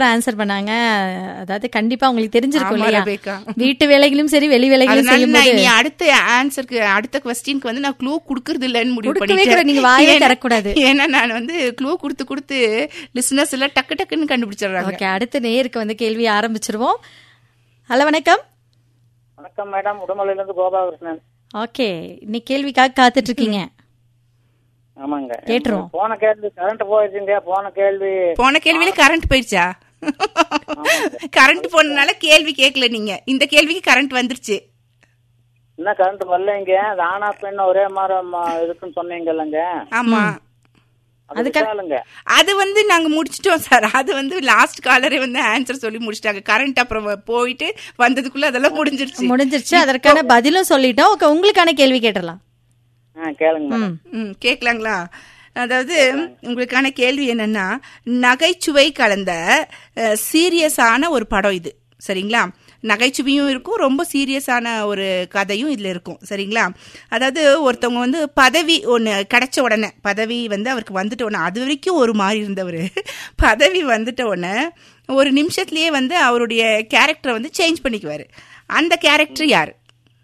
சூப்பரா ஆன்சர் பண்ணாங்க அதாவது கண்டிப்பா உங்களுக்கு தெரிஞ்சிருக்கும் ஆமா, இல்லையா ரெபேக்கா. வீட்டு வேலைகளும் சரி வெளி வேலைகளும் அதனால செய்யும் நான் போது இனி அடுத்த ஆன்சருக்கு அடுத்த கொஸ்டினுக்கு வந்து நான் க்ளூ குடுக்கறது இல்லைன்னு முடிவு குடுக்கவே பண்ணிட்டேன் கூடாது, நீங்க வாயே ஏன்னா- திறக்கக்கூடாது. ஏன்னா நான் வந்து க்ளூ கொடுத்து கொடுத்து லிசனர்ஸ் எல்லாம் டக்கு டக்குன்னு கண்டுபிடிச்சிடுறாங்க ஓகே அடுத்த நேருக்கு வந்து கேள்வி ஆரம்பிச்சிருவோம் ஹலோ வணக்கம் வணக்கம் மேடம் உடுமலையில இருந்து கோபாலகிருஷ்ணன் ஓகே இன்னைக்கு கேள்விக்காக காத்துட்டு இருக்கீங்க ஆமாங்க கேட்டுருவோம். போன கேள்வி கரண்ட் போயிடுச்சுங்க போன கேள்வி போன கேள்வியில கரண்ட் போயிடுச்சா கரண்ட் போனனால கேள்வி கேட்கல நீங்க இந்த கேள்விக்கு கரண்ட் வந்துருச்சு இன்னும் கரண்ட் வரலைங்க அது ஆனா பெண் ஒரே மாதிரி ம- இருக்குன்னு சொன்னீங்கல்லங்க ஆமா அது விசாலுங்க அது வந்து நாங்க முடிச்சிட்டோம் சார் அது வந்து லாஸ்ட் காலரே வந்து ஆன்சர் சொல்லி முடிச்சிட்டாங்க கரண்ட் அப்புறம் போயிட்டு வந்ததுக்குள்ள அதெல்லாம் முடிஞ்சிருச்சு முடிஞ்சிருச்சு அதற்கான பதிலும் சொல்லிட்டோம் ஓகே உங்களுக்கான கேள்வி கேட்டுடலாம் ஆ கேளுங்க மேடம் ம் கேட்கலாங்களா அதாவது உங்களுக்கான கேள்வி என்னன்னா நகைச்சுவை கலந்த சீரியஸான ஒரு படம் இது சரிங்களா நகைச்சுவையும் இருக்கும் ரொம்ப சீரியஸான ஒரு கதையும் இதுல இருக்கும் சரிங்களா அதாவது ஒருத்தவங்க வந்து பதவி ஒன்று கிடைச்ச உடனே பதவி வந்து அவருக்கு வந்துட்ட உடனே அது வரைக்கும் ஒரு மாதிரி இருந்தவர் பதவி வந்துட்ட உடனே ஒரு நிமிஷத்துலயே வந்து அவருடைய கேரக்டரை வந்து சேஞ்ச் பண்ணிக்குவாரு அந்த கேரக்டர் யார்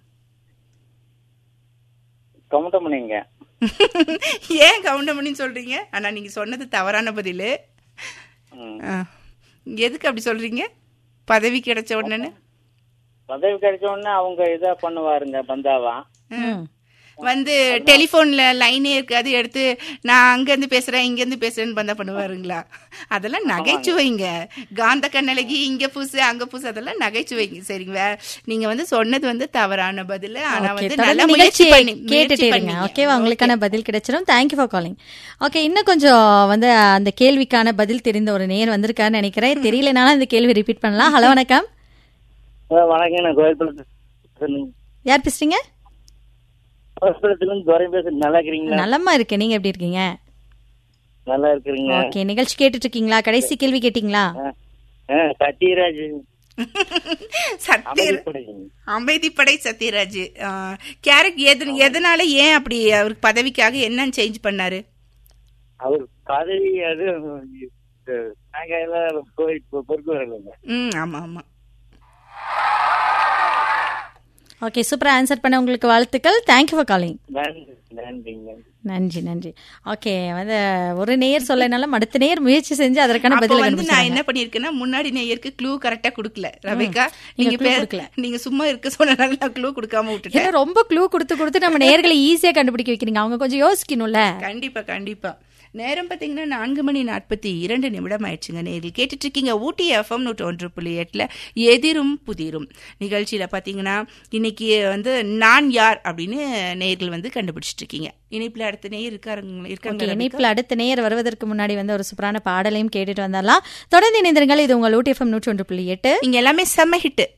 கவுண்டமணிங்க ஏன் கவுண்டமணின்னு சொல்றீங்க ஆனா நீங்க சொன்னது தவறான பதில் ம். எதுக்கு அப்படி சொல்றீங்க பதவி கிடைச்ச உடனே பதவி கிடைச்ச உடனே அவங்க இதா பண்ணுவாருங்க பந்தாவா ம். வந்து டெலிஃபோன்ல லைனே இருக்காது எடுத்து நான் அங்க இருந்து பேசுறேன் இங்க இருந்து பேசுறேன்னு பந்தா பண்ணுவாருங்களா அதெல்லாம் நகைச்சுவைங்க காந்த கண்ணழகி இங்க பூசு அங்க பூசு அதெல்லாம் நகைச்சுவைங்க சரிங்க நீங்க வந்து சொன்னது வந்து தவறான பதில் ஆனா ஓகே வந்து நல்லா தொடர்ந்து முயற்சி நிகழ்ச்சியை பண்ணி கேட்டுட்டே முயற்சி இருங்க பண்ணீங்க. ஓகேவா உங்களுக்கான பதில் கிடைச்சிடும் தேங்க்யூ ஃபார் காலிங் ஓகே இன்னும் கொஞ்சம் வந்து அந்த கேள்விக்கான பதில் தெரிந்த ஒரு நேர் வந்திருக்காருன்னு நினைக்கிறேன் தெரியலனாலும் அந்த கேள்வி ரிப்பீட் பண்ணலாம் ஹலோ வணக்கம் வணக்கம் நான் கோயில்புரத்துல யார் பேசுறீங்க கோயில்புரத்துல இருந்து துறை பேசுறேன் நல்லா இருக்கிறீங்களா நலமா இருக்கேன் நீங்க எப்படி இருக்கீங்க நல்லா இருக்கிறீங்க ஓகே நிகழ்ச்சி கேட்டுட்டு இருக்கீங்களா கடைசி கேள்வி கேட்டீங்களா சத்யராஜ் சத்திய அமைதிப்படை சத்யராஜ் கேரக்ட் எது எதனால ஏன் அப்படி அவருக்கு பதவிக்காக என்ன சேஞ்ச் பண்ணாரு அவர் பதவி அது நாங்க எல்லாம் போய் பொறுப்பு வரலைங்க ம் ஆமா ஆமா ஓகே சூப்பரா ஆன்சர் பண்ண உங்களுக்கு வாழ்த்துக்கள் தேங்க்யூ ஃபார் காலிங் நன்றி நன்றிங்க நன்றி நன்றி ஓகே வந்து ஒரு நேயர் சொல்லனாலும் அடுத்த நேயர் முயற்சி செஞ்சு அதற்கான அப்போ பதில் வந்து நான் கண்டுபிடிச்சாங்க என்ன பண்ணிருக்கேன்னா முன்னாடி நேயருக்கு க்ளூ கரெக்டா கொடுக்கல ரபிகா நீங்க நீங்க clue பேர் கொடுக்கல. நீங்க சும்மா இருக்க சொன்னனால நான் க்ளூ கொடுக்காம விட்டுட்டேன் ஏன்னா ரொம்ப க்ளூ கொடுத்து கொடுத்து நம்ம நேர்களை ஈஸியா கண்டுபிடிக்க வைக்கிறீங்க அவங்க கொஞ்சம் யோசிக்கணும்ல கண்டிப்பா கண்டிப்பா நேரம் பாத்தீங்கன்னா நான்கு மணி நாற்பத்தி இரண்டு நிமிடம் ஆயிடுச்சுங்க நேரில் கேட்டுட்டு இருக்கீங்க ஊட்டி எஃப்எம் நூற்றி ஒன்று புள்ளி எட்டுல எதிரும் புதிரும் நிகழ்ச்சியில பாத்தீங்கன்னா இன்னைக்கு வந்து நான் யார் அப்படின்னு நேர்கள் வந்து கண்டுபிடிச்சிட்டு இருக்கீங்க இணைப்புல அடுத்த நேயர் இருக்காருங்க இருக்காங்க ஓகே ரபிகா? இணைப்புல அடுத்த நேயர் வருவதற்கு முன்னாடி வந்து ஒரு சூப்பரான பாடலையும் கேட்டுட்டு வந்தாலாம் தொடர்ந்து இணைந்திருங்கள் இது உங்கள் ஊட்டி எஃப்எம் நூற்றி ஒன்று புள்ளி எட்டு இங்க எல்லாமே செம்ம ஹிட்